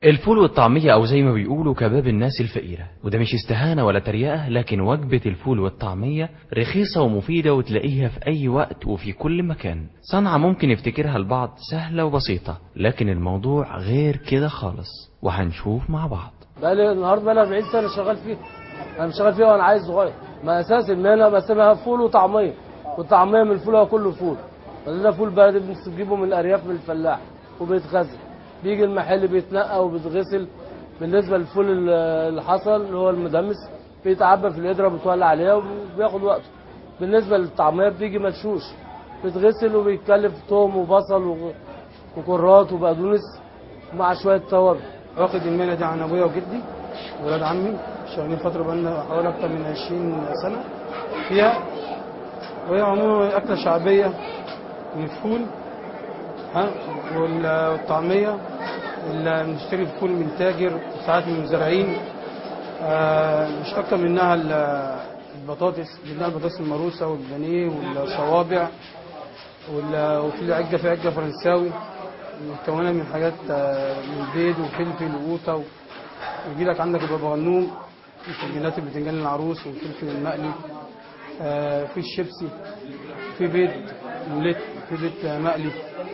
الفول والطعمية أو زي ما بيقولوا كباب الناس الفقيرة وده مش استهانة ولا تريقة لكن وجبة الفول والطعمية رخيصة ومفيدة وتلاقيها في أي وقت وفي كل مكان صنعة ممكن يفتكرها البعض سهلة وبسيطة لكن الموضوع غير كده خالص وهنشوف مع بعض بقالي النهارده بقالي 40 سنه شغال فيه انا مش شغال فيها وانا عايز صغير ما اساس ان انا بسيبها فول وطعميه والطعميه من الفول هو كله فول بس ده فول بلدي بنجيبه من الارياف من الفلاح وبيتغسل بيجي المحل بيتنقى وبيتغسل بالنسبه للفول ال- اللي حصل اللي هو المدمس بيتعبى في القدره بتولع عليها وبياخد وقته بالنسبه للطعميه بيجي مشوش بيتغسل وبيتكلف توم وبصل و- وكرات وبقدونس مع شويه توابل واخد المهنه دي عن ابويا وجدي ولاد عمي شغالين فتره بقالنا حوالي اكتر من 20 سنه فيها وهي عموما اكله شعبيه من الفول ها وال- والطعميه اللي بنشتري الفول من تاجر وساعات من مزارعين آه، مش اكتر منها ال- البطاطس منها البطاطس المروسه والبانيه والصوابع وال- وفي العجه في عجه فرنساوي مكونه من حاجات آه، من بيض وفلفل وقوطه و- ويجي لك عندك البابا غنوم مكونات البتنجان العروس والفلفل المقلي آه، في الشيبسي في بيض موليت في بيض آه، مقلي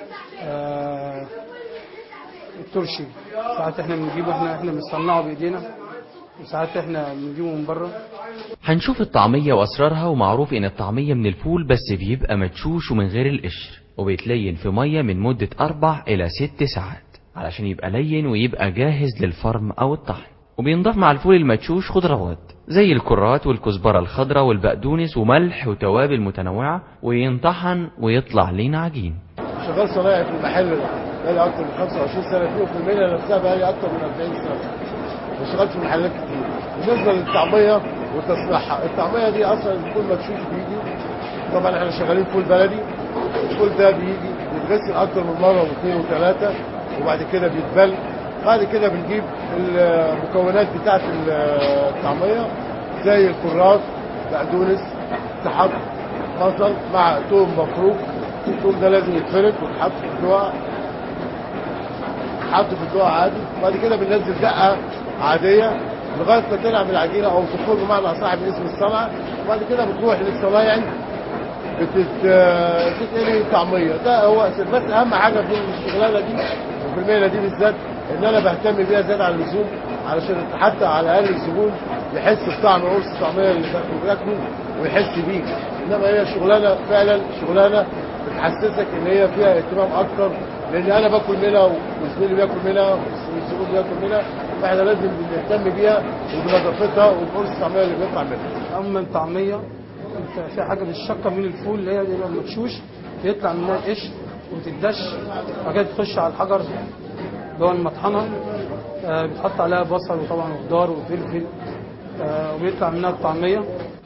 آه، الترشي ساعات احنا بنجيبه احنا احنا بنصنعه بايدينا وساعات احنا بنجيبه من بره هنشوف الطعمية وأسرارها ومعروف إن الطعمية من الفول بس بيبقى مدشوش ومن غير القشر وبيتلين في مية من مدة أربع إلى ست ساعات علشان يبقى لين ويبقى جاهز للفرم أو الطحن وبينضاف مع الفول المدشوش خضروات زي الكرات والكزبرة الخضراء والبقدونس وملح وتوابل متنوعة وينطحن ويطلع لين عجين شغال صنايعي في المحل ده بقالي اكتر من 25 سنه فيه وفي المهنه نفسها بقالي اكتر من 40 سنه وشغال في محلات كتير بالنسبه للطعميه وتصنيعها الطعميه دي اصلا الفول مدشوش بيجي طبعا احنا شغالين فول بلدي الفول ده بيجي بيتغسل اكتر من مره واثنين وثلاثه وبعد كده بيتبل بعد كده بنجيب المكونات بتاعه الطعميه زي الكرات بقدونس تحط بصل مع توم مفروك الثوم ده لازم يتفرد ويتحط في الدقة يتحط في الدقة عادي وبعد كده بننزل دقة عادية لغاية ما تنعم العجينة أو تخرج بمعنى صاحب اسم الصنعة وبعد كده بتروح للصنايعي بتت- بتتقلي طعمية ده هو أساس بس أهم حاجة في الشغلانة دي وفي المهنة دي بالذات إن أنا بهتم بيها زيادة عن اللزوم علشان حتى على الأقل الزبون يحس بطعم قرص الطعمية اللي بياكله بياكله ويحس بيه إنما هي شغلانة فعلا شغلانة بتحسسك ان هي فيها اهتمام اكتر لان انا باكل منها وزميلي بياكل منها والزبون بياكل منها فاحنا لازم نهتم بيها وبنظافتها وبقرص الطعميه اللي بيطلع منها. اما الطعميه انت في حاجه بالشقه من الفول اللي هي بيبقى مدشوش بيطلع منها القشر وتدش بعد كده تخش على الحجر اللي هو المطحنه آه، بتحط عليها بصل وطبعا خضار وفلفل آه، وبيطلع منها الطعميه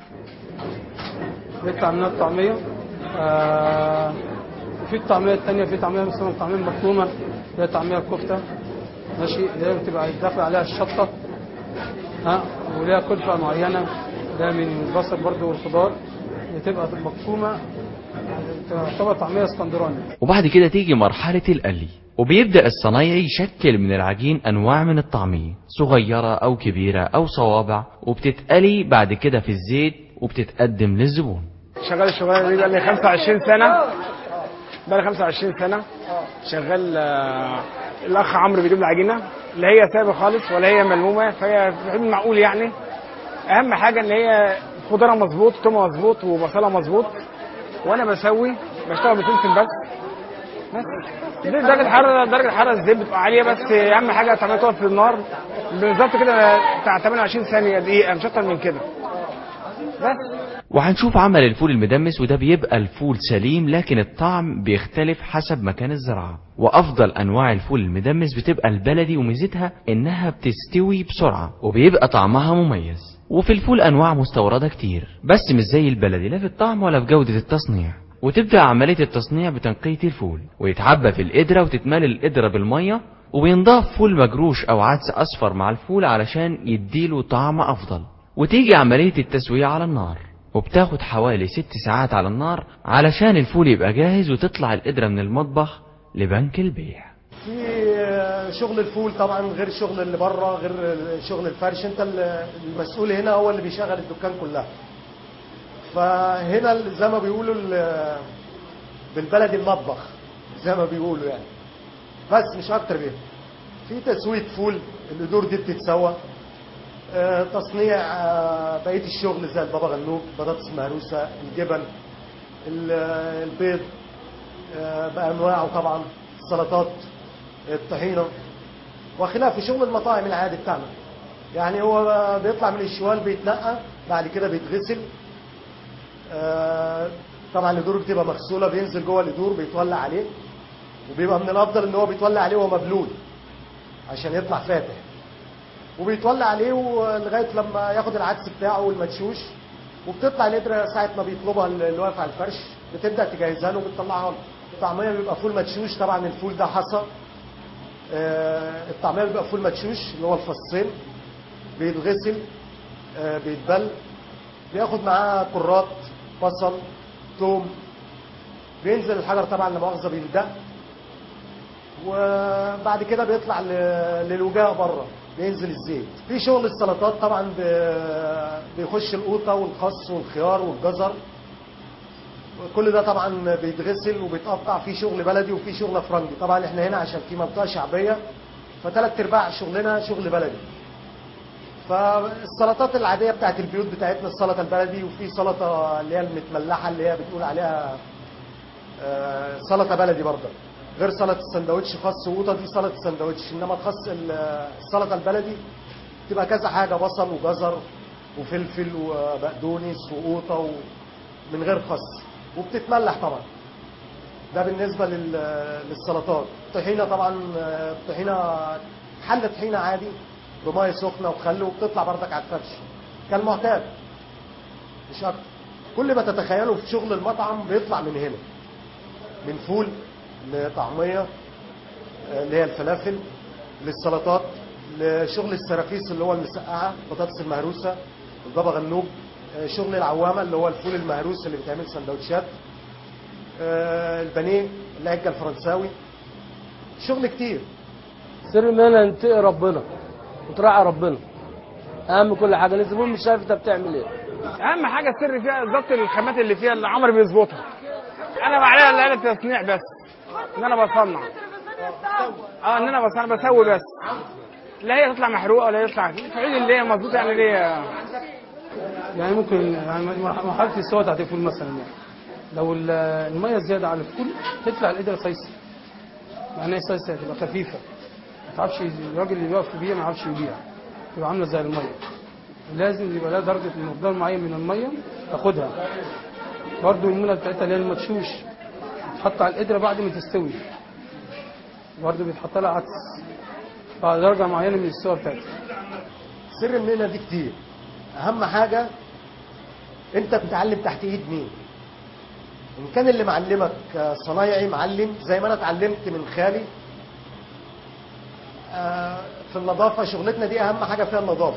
بيطلع منها الطعميه آه، وفي الطعميه الثانيه في طعميه مثلا طعميه مفرومه اللي هي طعميه كفته ماشي اللي هي بتبقى داخل عليها الشطه ها وليها كلفة معينة ده من البصل برضو والخضار بتبقى مفهومة تعتبر طعمية اسكندراني وبعد كده تيجي مرحلة القلي وبيبدأ الصنايعي يشكل من العجين أنواع من الطعمية صغيرة أو كبيرة أو صوابع وبتتقلي بعد كده في الزيت وبتتقدم للزبون شغال الشغلانه دي بقالي 25 سنه بقالي 25 سنه شغال آه، الاخ عمرو بيجيب لي عجينه لا هي سابه خالص ولا هي ملمومه فهي في حدود معقول يعني اهم حاجه ان هي خضره مظبوط تومه مظبوط وبصله مظبوط وانا بسوي بشتغل بتنسل بس بس دي درجه الحراره درجه الحراره الزيت بتبقى عاليه بس اهم حاجه تعملها تقف في النار بالظبط كده بتاع 28 ثانيه دقيقه مش اكتر من كده بس وهنشوف عمل الفول المدمس وده بيبقى الفول سليم لكن الطعم بيختلف حسب مكان الزراعة وأفضل أنواع الفول المدمس بتبقى البلدي وميزتها إنها بتستوي بسرعة وبيبقى طعمها مميز وفي الفول أنواع مستوردة كتير بس مش زي البلدي لا في الطعم ولا في جودة التصنيع وتبدأ عملية التصنيع بتنقية الفول ويتعبى في القدرة وتتمال القدرة بالمية وبينضاف فول مجروش أو عدس أصفر مع الفول علشان يديله طعم أفضل وتيجي عملية التسوية على النار وبتاخد حوالي ست ساعات على النار علشان الفول يبقى جاهز وتطلع القدرة من المطبخ لبنك البيع في شغل الفول طبعا غير الشغل اللي بره غير شغل الفرش انت ال- المسؤول هنا هو اللي بيشغل الدكان كلها فهنا ال- زي ما بيقولوا ال- بالبلدي المطبخ زي ما بيقولوا يعني بس مش اكتر بيه في تسوية فول القدور دي بتتسوى آه، تصنيع آه، بقية الشغل زي البابا غنوج بطاطس مهروسة الجبن ال- البيض آه، بأنواعه طبعا السلطات الطحينة وخلافه شغل المطاعم العادي بتاعنا يعني هو بيطلع من الشوال بيتنقى بعد كده بيتغسل آه، طبعا القدور بتبقى مغسولة بينزل جوه القدور بيتولع عليه وبيبقى من الافضل ان هو بيتولع عليه وهو مبلول عشان يطلع فاتح وبيتولع عليه لغايه لما ياخد العدس بتاعه والمدشوش وبتطلع القدره ساعه ما بيطلبها اللي واقف على الفرش بتبدا تجهزها له وبتطلعها له الطعميه بيبقى فول مدشوش طبعا الفول ده حصى آه، الطعميه بيبقى فول مدشوش اللي هو الفصين بيتغسل آه، بيتبل بياخد معاه كرات بصل توم بينزل الحجر طبعا لا مؤاخذه بيلدق وبعد كده بيطلع ل- للوجاء بره بينزل الزيت في شغل السلطات طبعا ب- بيخش القوطه والخس والخيار والجزر كل ده طبعا بيتغسل وبيتقطع في شغل بلدي وفي شغل افرنجي طبعا احنا هنا عشان في منطقه شعبيه فثلاث ارباع شغلنا شغل بلدي فالسلطات العاديه بتاعت البيوت بتاعتنا السلطه البلدي وفي سلطه اللي هي المتملحه اللي هي بتقول عليها آه، سلطه بلدي برضه غير سلطه السندوتش خس وقوطه دي سلطه السندوتش انما الخس ال- السلطه البلدي تبقى كذا حاجه بصل وجزر وفلفل وبقدونس وقوطه من غير خس وبتتملح طبعا ده بالنسبه لل- للسلطات طحينه طبعا آه، طحينه حله طحينه عادي بميه سخنه وخل وبتطلع بردك على الفرش كالمعتاد مش اكتر كل ما تتخيله في شغل المطعم بيطلع من هنا من فول لطعميه آه، اللي هي الفلافل للسلطات لشغل السراخيص اللي هو المسقعه بطاطس المهروسه البابا غنوج آه، شغل العوامه اللي هو الفول المهروس اللي بيتعمل سندوتشات آه، البانيه العجه الفرنساوي شغل كتير سر المهنه ان تقي ربنا وتراعي ربنا اهم كل حاجه الزبون مش عارف انت بتعمل ايه اهم حاجه السر فيها ضبط الخامات اللي فيها اللي عمرو بيظبطها انا بعملها اللي انا تصنيع بس ان انا بصنع اه ان انا بصنع بسوي بس لا هي تطلع محروقه ولا يطلع في حدود اللي هي مظبوطه يعني اللي هي يعني ممكن يعني مرحله السوا بتاعت الفول مثلا يعني لو ال- الميه زياده على الفول تطلع القدره صيصه يعني ايه صيصه تبقى خفيفه ما تعرفش الراجل اللي بيقف يبيع ما يعرفش يبيع تبقى عامله زي الميه لازم يبقى لها درجه مقدار معين من الميه تاخدها برضو المونه بتاعتها اللي هي المدشوش تحط على القدره بعد ما تستوي برضو بيتحط لها عدس بعد درجه معينه من السوا بتاعتها سر المهنه دي كتير اهم حاجه انت بتتعلم تحت ايد مين ان كان اللي معلمك صنايعي معلم زي ما انا اتعلمت من خالي آه، في النظافه شغلتنا دي اهم حاجه فيها النظافه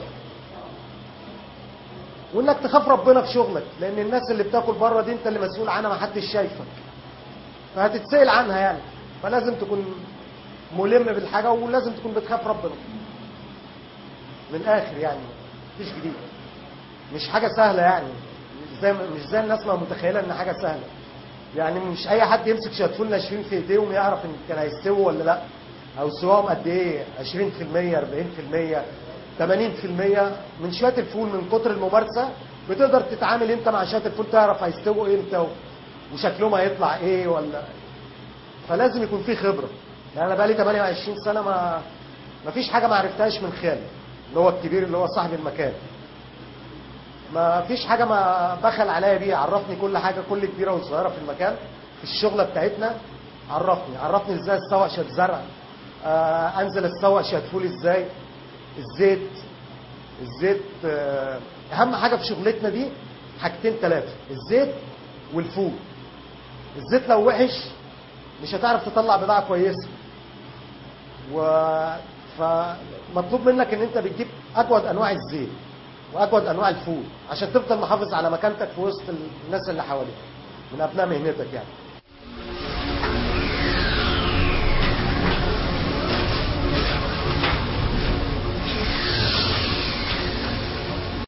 وانك تخاف ربنا في شغلك لان الناس اللي بتاكل بره دي انت اللي مسؤول عنها ما حدش شايفك فهتتسال عنها يعني فلازم تكون ملم بالحاجه ولازم تكون بتخاف ربنا من الاخر يعني مفيش جديد مش حاجه سهله يعني مش زي مش زي الناس ما متخيله ان حاجه سهله يعني مش اي حد يمسك شويه فول ناشفين في ايديهم يعرف ان كان هيستووا ولا لا او سواهم قد ايه 20% 40% 80% من شويه الفول من كتر الممارسه بتقدر تتعامل انت مع شويه الفول تعرف هيستووا امتى و- وشكلهم هيطلع ايه ولا فلازم يكون في خبره يعني انا بقالي 28 سنه ما ما فيش حاجه ما عرفتهاش من خالي اللي هو الكبير اللي هو صاحب المكان ما فيش حاجه ما بخل عليا بيه عرفني كل حاجه كل كبيره وصغيره في المكان في الشغله بتاعتنا عرفني عرفني ازاي اسوق شويه زرع آه انزل اسوق شويه فول ازاي الزيت الزيت آه اهم حاجه في شغلتنا دي حاجتين ثلاثه الزيت والفول الزيت لو وحش مش هتعرف تطلع بضاعه كويسه و فمطلوب منك ان انت بتجيب اجود انواع الزيت واجود انواع الفول عشان تفضل محافظ على مكانتك في وسط الناس اللي حواليك من ابناء مهنتك يعني